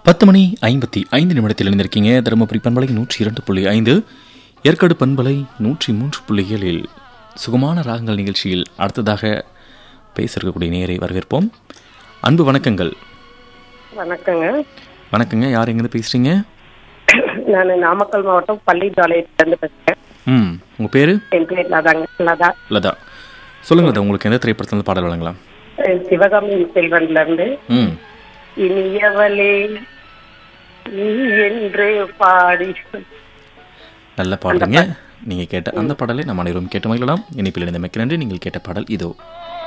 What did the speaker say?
பத்து மணி ஐம்பத்தி ஐந்து நிமிடத்தில் இணைந்திருக்கீங்க தருமபுரி பண்பலை நூற்றி இரண்டு புள்ளி ஐந்து ஏற்காடு பண்பலை நூற்றி மூன்று புள்ளி ஏழில் சுகமான ராகங்கள் நிகழ்ச்சியில் அடுத்ததாக பேச இருக்கக்கூடிய நேரை வரவேற்போம் அன்பு வணக்கங்கள் வணக்கங்க வணக்கங்க யார் எங்கேருந்து பேசுறீங்க நான் நாமக்கல் மாவட்டம் பள்ளிப்பாளையத்துலேருந்து பேசுகிறேன் ம் உங்கள் பேர் என் பேர் லதாங்க லதா லதா சொல்லுங்க லதா உங்களுக்கு எந்த திரைப்படத்துல பாடல் வழங்கலாம் அஹ் சிவகாமி செல்வன்லேருந்து ம் இனியவளே நீ என்று பாடி நல்ல பாடுறீங்க நீங்கள் கேட்ட அந்த பாடலை நம்ம அனைவரும் கேட்டு மகிழலாம் இணைப்பில் இணைந்த மிக்க நன்றி நீங்கள் கேட்ட பாடல் இதோ